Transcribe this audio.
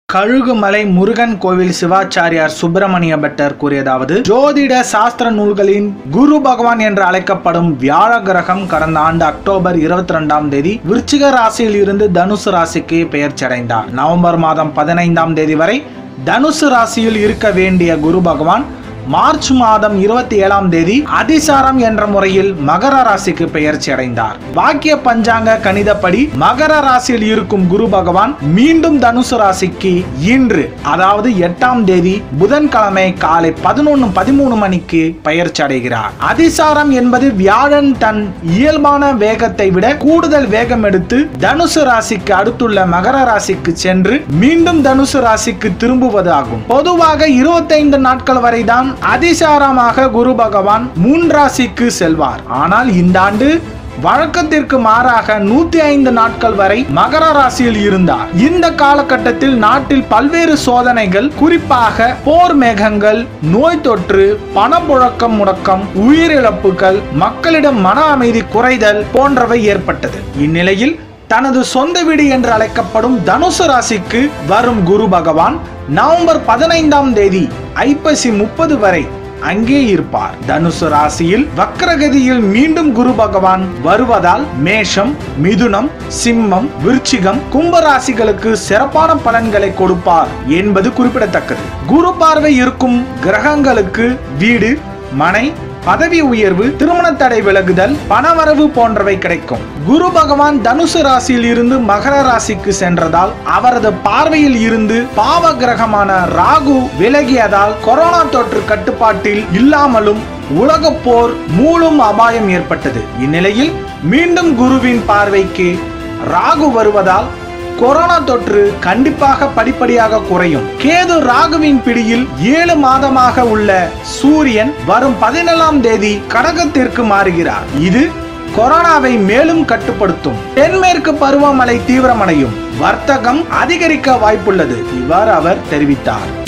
கழுகுமலை முருகன் கோவில் சிவாச்சாரியார் சுப்பிரமணிய பட்டர் கூறியதாவது ஜோதிட சாஸ்திர நூல்களின் குரு பகவான் என்று அழைக்கப்படும் வியாழ கிரகம் கடந்த ஆண்டு அக்டோபர் இருபத்தி ரெண்டாம் தேதி விருச்சிக ராசியில் இருந்து தனுசு ராசிக்கு பெயர்ச்சி அடைந்தார் நவம்பர் மாதம் பதினைந்தாம் தேதி வரை தனுசு ராசியில் இருக்க வேண்டிய குரு பகவான் மார்ச் மாதம் இருபத்தி ஏழாம் தேதி அதிசாரம் என்ற முறையில் மகர ராசிக்கு பெயர்ச்சி அடைந்தார் வாக்கிய பஞ்சாங்க கணிதப்படி மகர ராசியில் இருக்கும் குரு பகவான் மீண்டும் தனுசு ராசிக்கு இன்று அதாவது எட்டாம் தேதி புதன்கிழமை காலை பதினொன்னு பதிமூணு மணிக்கு பெயர்ச்சி அடைகிறார் அதிசாரம் என்பது வியாழன் தன் இயல்பான வேகத்தை விட கூடுதல் வேகம் எடுத்து தனுசு ராசிக்கு அடுத்துள்ள மகர ராசிக்கு சென்று மீண்டும் தனுசு ராசிக்கு திரும்புவது ஆகும் பொதுவாக இருபத்தைந்து நாட்கள் வரைதான் அதிசாரமாக குரு பகவான் மூன்றாசிக்கு செல்வார் ஆனால் இந்த ஆண்டு வழக்கத்திற்கு மாறாக நூத்தி ஐந்து நாட்கள் வரை மகர ராசியில் இருந்தார் இந்த காலகட்டத்தில் நாட்டில் பல்வேறு சோதனைகள் குறிப்பாக போர் மேகங்கள் நோய் தொற்று பணப்புழக்கம் முடக்கம் உயிரிழப்புகள் மக்களிடம் மன அமைதி குறைதல் போன்றவை ஏற்பட்டது இந்நிலையில் தனது சொந்த வீடு என்று அழைக்கப்படும் தனுசு ராசிக்கு வரும் குரு பகவான் நவம்பர் பதினைந்தாம் தேதி ஐப்பசி முப்பது வரை அங்கே இருப்பார் தனுசு ராசியில் வக்ரகதியில் மீண்டும் குரு பகவான் வருவதால் மேஷம் மிதுனம் சிம்மம் விருச்சிகம் கும்ப ராசிகளுக்கு சிறப்பான பலன்களை கொடுப்பார் என்பது குறிப்பிடத்தக்கது குரு பார்வை இருக்கும் கிரகங்களுக்கு வீடு மனை பதவி உயர்வு திருமண தடை விலகுதல் பணவரவு போன்றவை கிடைக்கும் குரு பகவான் தனுசு ராசியில் இருந்து மகர ராசிக்கு சென்றதால் அவரது பார்வையில் இருந்து பாவ கிரகமான ராகு விலகியதால் கொரோனா தொற்று கட்டுப்பாட்டில் இல்லாமலும் உலக போர் மூலும் அபாயம் ஏற்பட்டது இந்நிலையில் மீண்டும் குருவின் பார்வைக்கு ராகு வருவதால் கொரோனா தொற்று கண்டிப்பாக படிப்படியாக குறையும் கேது ராகுவின் பிடியில் ஏழு மாதமாக உள்ள சூரியன் வரும் பதினேழாம் தேதி கடகத்திற்கு மாறுகிறார் இது கொரோனாவை மேலும் கட்டுப்படுத்தும் தென்மேற்கு பருவமழை தீவிரமடையும் வர்த்தகம் அதிகரிக்க வாய்ப்புள்ளது இவ்வாறு அவர் தெரிவித்தார்